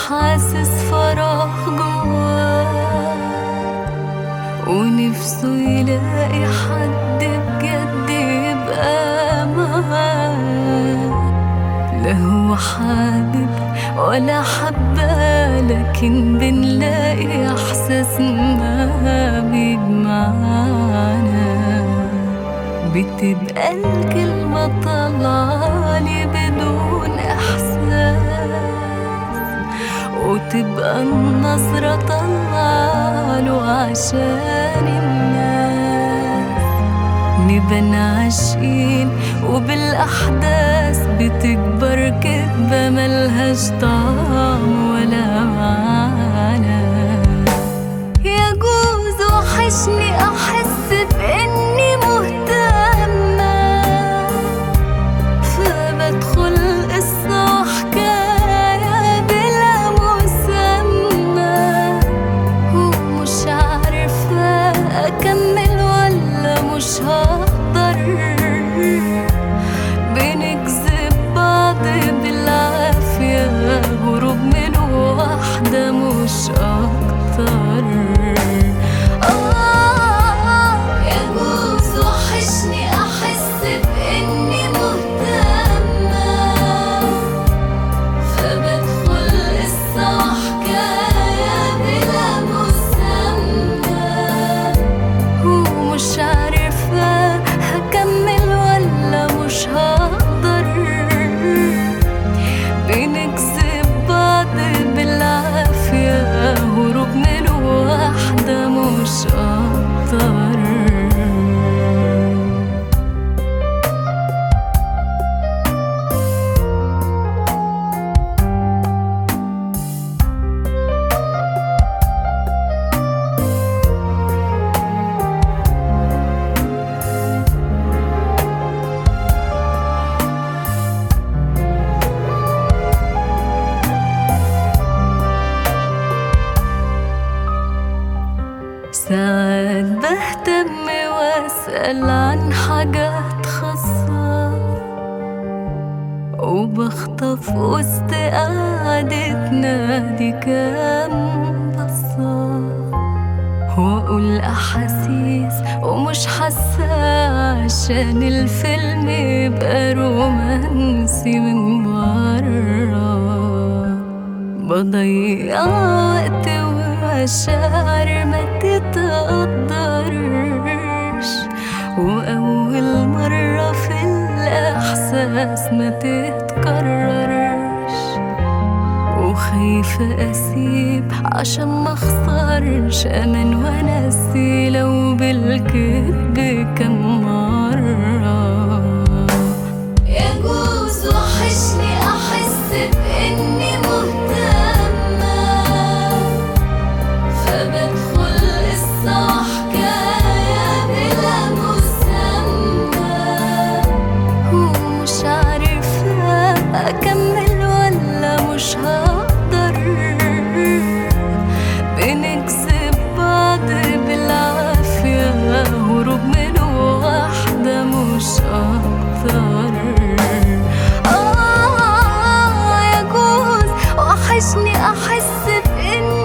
حاسس فراغ جواه ونفسه يلاقي حد بجد يبقى معاه لا هو حابب ولا حبة لكن بنلاقي إحساس ما بيجمعنا بتبقى الكلمة طالعالي بدون إحساس وتبقى النظرة طالعاله عشان الناس نبقى عاشقين وبالأحداث بتكبر كدبة ملهاش طعم ولا معنى يجوز وحشني أحس بإني مهتمة فبدخل قصة وحكاية بلا مسمى ومش عارفة أكمل ولا مش هقدر بنكذب بعض بالعافية هروب من واحدة مش أكتر آه يجوز وحشني أحس بإني مهتمة فبدخل قصة وحكاية بلا مسمى ومش عارفة هكمل ولا مش هقدر بنكذب بعض بالعافية هروب من واحدة مش أكتر ساعات بهتم واسأل عن حاجات خاصة وبخطف وسط قعدتنا دي كام بصة وأقول أحاسيس ومش حاسة عشان الفيلم يبقى رومانسي من بره بضيع وقت ومشاعر ما تتقدرش وأول مرة في الإحساس ما تتكررش وخايفة أسيب عشان ما أخسرش أمان ونسي لو بالكذب كم مرة يجوز وحشني أحس بإني مهتمة فبدخل قصة وحكاية بلا مسمى ومش عارفة أكمل ولا مش هقدر بنكذب بعض بالعافية هروب من واحدة مش أكتر آه يجوز وحشني أحس بإني